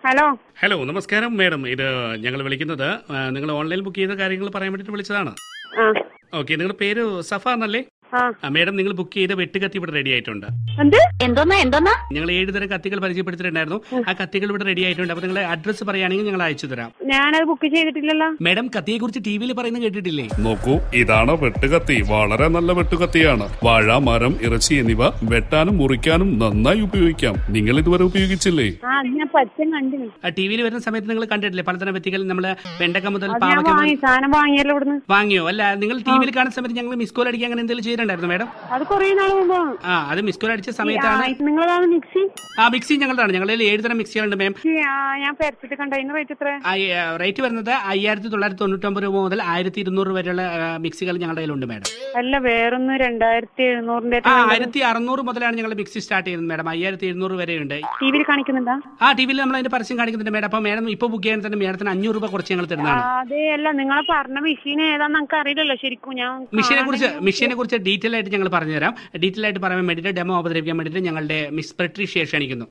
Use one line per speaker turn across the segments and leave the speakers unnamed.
Hello
hello നമസ്കാരം madam ഇത് ഞങ്ങൾ വിളിക്കുന്നത് ആ, നിങ്ങൾ ഓൺലൈൻ ബുക്ക് ചെയ്ത കാര്യങ്ങൾ പറയാൻ വേണ്ടിയിട്ട് വിളിച്ചതാണ്
ആ
ഓക്കെ നിങ്ങളുടെ പേര് സഫ എന്നല്ലേ
ആ
ആ, മാഡം നിങ്ങൾ ബുക്ക് ചെയ്ത വെട്ടുകത്തി ഇവിടെ റെഡി ആയിട്ടുണ്ട്
എന്ത്
എന്തോന്നാ എന്തോന്നാ
ഞങ്ങൾ ഏഴ് തരം കത്തികൾ പരിചയപ്പെടുത്തിയിട്ടുണ്ടായിരുന്നു ആ കത്തികൾ ഇവിടെ റെഡി ആയിട്ടുണ്ട് അപ്പോൾ നിങ്ങളെ അഡ്രസ്സ് പറയുകയാണെങ്കിൽ ഞങ്ങൾ അയച്ചു തരാം
ഞാനത് ബുക്ക് ചെയ്തിട്ടില്ലല്ലോ
മാഡം കത്തിയെ കുറിച്ച് ടി വിയിൽ പറയുന്നത് കേട്ടിട്ടില്ലേ
നോക്കൂ ഇതാണ് വെട്ടുകത്തി വളരെ നല്ല വെട്ടുകത്തിയാണ് വാഴ മരം ഇറച്ചി എന്നിവ വെട്ടാനും മുറിക്കാനും നന്നായി ഉപയോഗിക്കാം നിങ്ങൾ ഇതുവരെ ഉപയോഗിച്ചില്ലേ
ആ അത് ഞാൻ പച്ചം കണ്ടിന്
ആ ടി വിയിൽ വരുന്ന സമയത്ത് നിങ്ങൾ കണ്ടിട്ടില്ലേ പലതരം വ്യക്തികൾ നമ്മൾ വെണ്ടക്ക മുതൽ
അത് ഞാൻ
പാവക്ക മുതൽ
വാങ്ങി സാധനം വാങ്ങിയല്ലോ ഇവിടുന്ന്
വാങ്ങിയോ അല്ല നിങ്ങൾ ടി വിയിൽ കാണുന്ന സമയത്ത് ഞങ്ങൾ മിസ് കോൾ അടിക്കാൻ അങ്ങനെ എന്തെങ്കിലും ചെയ്തിട്ടുണ്ടായിരുന്നു മാഡം
അത് കൊറേ നാൾ മുമ്പ്
ആ അത് മിസ് കോൾ അടിച്ച സമയത്താണ്
നിങ്ങളതാണ് മിക്സി
ആ മിക്സി ഞങ്ങളുടെയാണ് ഞങ്ങളിൽ ഏഴ് തരം മിക്സികളുണ്ട് മാം
മിക്സി, ആ ഞാൻ പരച്ചിട്ട് കണ്ട അതിന് റേറ്റ് എത്ര
റേറ്റ് വരുന്നത് അയ്യായിരത്തി തൊള്ളായിരത്തി തൊണ്ണൂറ്റൊമ്പത് രൂപ മുതൽ ആയിരത്തി ഇരുന്നൂറ് വരെയുള്ള ആ, മിക്സികൾ ഞങ്ങളുടെ കയ്യിലുണ്ട് മാഡം
അല്ല വേറൊന്ന് രണ്ടായിരത്തി എഴുന്നൂറിന്റെ
ആ ആയിരത്തി അറുന്നൂറ് മുതലാണ് ഞങ്ങൾ മിക്സി സ്റ്റാർട്ട് ചെയ്യുന്നത് മാഡം അയ്യായിരത്തി എഴുന്നൂറ് വരെ ഉണ്ട്
ടി വിയിൽ കാണിക്കുന്നുണ്ടാ
ആ ടി വിയിൽ നമ്മൾ അതിന്റെ പരസ്യം കാണിക്കുന്നുണ്ട് മാഡം അപ്പോൾ മാഡം ഇപ്പോൾ ബുക്ക് ചെയ്യാൻ തന്നെ മാഡത്തിന് അഞ്ഞൂറ് രൂപ കുറച്ച് ഞങ്ങൾ തരുന്നതാണ്
അതെ അല്ല നിങ്ങളെ പറഞ്ഞ മെഷീൻ ഏതാന്ന് നമുക്ക് അറിയില്ലല്ലോ ശരിക്കും ഞാൻ
മിഷീനെ കുറിച്ച് മിഷീനെ കുറിച്ച് ഡീറ്റെയിൽ ആയിട്ട് ഞങ്ങൾ പറഞ്ഞുതരാം ഡീറ്റെയിൽ ആയിട്ട് പറയാൻ വേണ്ടിയിട്ട് ഡെമോ അവതരിപ്പിക്കാൻ വേണ്ടിയിട്ട് ഞങ്ങളുടെ മിസ് പെട്രീഷ്യ ക്ഷണിക്കുന്നു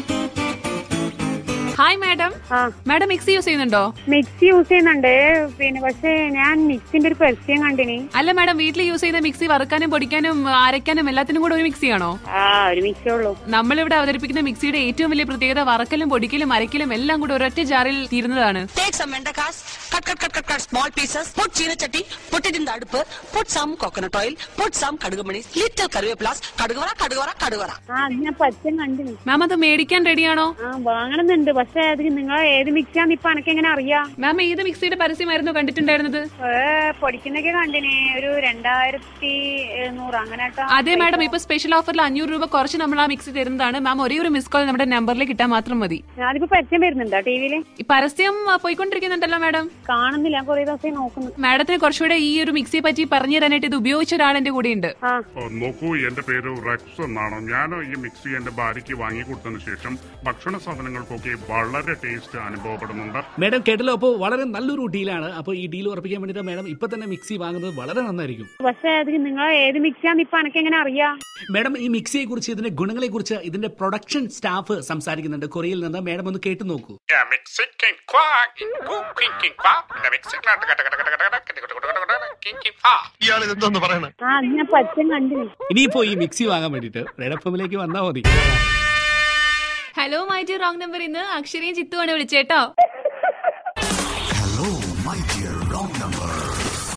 ഹായ് മാഡം
ആ
മാഡം മിക്സി യൂസ് ചെയ്യുന്നുണ്ടോ
മിക്സി യൂസ് ചെയ്യുന്നുണ്ട് പിന്നെ പക്ഷെ ഞാൻ മിക്സിന്റെ ഒരു പരസ്യം കണ്ടിനി
അല്ല മാഡം വീട്ടിൽ യൂസ് ചെയ്യുന്ന മിക്സി വറുക്കാനും പൊടിക്കാനും അരയ്ക്കാനും എല്ലാത്തിനും കൂടെ ഒരു മിക്സിയാണോ
ആ ഒരു മിക്സി ഉള്ളൂ
നമ്മളിവിടെ അവതരിപ്പിക്കുന്ന മിക്സിയുടെ ഏറ്റവും വലിയ പ്രത്യേകത വറക്കലും പൊടിക്കലും അരയ്ക്കലും എല്ലാം കൂടെ ഒരൊറ്റ ജാറിൽ തീരുന്നതാണ്
Take some vendakas, cut, cut, cut, cut, cut small pieces, put china chatti, put it in the അടുപ്പ്, put some coconut oil, put some കടുകുമണി, little കറിവേപ്പിലാസ്, കടുകുവറ, കടുകുവറ, കടുകുവറ.
ആ അത് ഞാൻ പച്ചം കണ്ടിനി
മാം അത് മേടിക്കാൻ റെഡിയാണോ
ആ വാങ്ങണമെന്നുണ്ട് പക്ഷെ അത് നിങ്ങൾ ഏത് മിക്സിയാന്ന് ഇപ്പൊ എനക്ക് എങ്ങനെ അറിയാം
മാം ഏത് മിക്സിയുടെ പരസ്യമായിരുന്നു കണ്ടിട്ടുണ്ടായിരുന്നത്
ഏ, പൊടിക്കുന്നൊക്കെ കണ്ടിന് ഒരു രണ്ടായിരത്തി എഴുന്നൂറ് അങ്ങനെ കേട്ടോ
അതെ മാഡം ഇപ്പൊ സ്പെഷ്യൽ ഓഫറിൽ അഞ്ഞൂറ് രൂപ കുറച്ച് നമ്മൾ ആ മിക്സി തരുന്നതാണ് മാം ഒരേ ഒരു മിസ് കോൾ നമ്മുടെ നമ്പറിലേക്ക് ഇട്ടാൽ മാത്രം മതി
ഞാനിപ്പോ പരസ്യം വരുന്നുണ്ടോ ടിവിയില്
ഈ പരസ്യം ആ, പോയിക്കൊണ്ടിരിക്കുന്നുണ്ടല്ലോ മാഡം
കാണുന്നില്ല ഞാൻ കൊറേ ദിവസമായി നോക്കുന്നു
മാഡത്തിന് കുറച്ചുകൂടെ ഈ ഒരു മിക്സിയെ പറ്റി പറഞ്ഞു തരാനായിട്ട് ഇത് ഉപയോഗിച്ച ഒരാൾ എന്റെ കൂടെ ഉണ്ട്
ആ
ഓ, നോക്കൂ എന്റെ പേര് റെക്സ് എന്നാണ് ഞാൻ ഈ മിക്സി എന്റെ ഭാര്യയ്ക്ക് വാങ്ങിക്കൊടുത്തതിന് ശേഷം ഭക്ഷണ സാധനങ്ങൾക്കൊക്കെ വളരെ ടേസ്റ്റ് അനുഭവപ്പെടുന്നുണ്ട്
മാഡം കേട്ടല്ലോ അപ്പോൾ വളരെ നല്ലൊരു ഡീലാണ് അപ്പോൾ ഈ ഡീൽ ഉറപ്പിക്കാൻ വേണ്ടിയിട്ട് മാഡം ഇപ്പൊ തന്നെ മിക്സി വാങ്ങുന്നത് വളരെ നന്നായിരിക്കും
പക്ഷെ അത് നിങ്ങൾ ഏത് മിക്സിയാന്ന് ഇപ്പൊ എനക്ക് എങ്ങനെ അറിയാം
മാഡം ഈ മിക്സിയെ കുറിച്ച് ഇതിന്റെ ഗുണങ്ങളെ കുറിച്ച് ഇതിന്റെ പ്രൊഡക്ഷൻ സ്റ്റാഫ് സംസാരിക്കുന്നുണ്ട് കൊറിയയിൽ നിന്ന് മാഡം ഒന്ന് കേട്ടു നോക്കൂ
ഇയാൾ ഇതെന്തോന്ന് പറയണേ
ആ അത് ഞാൻ പച്ചം കണ്ടിന്
ഇനിയിപ്പോ ഈ മിക്സി വാങ്ങാൻ വേണ്ടിയിട്ട് റെഡഫമിലേക്ക് വന്നാൽ മതി
hello my D wrong number ഇന്ന് അക്ഷരയും ചിത്തുവാണ് വിളിച്ചേട്ടോ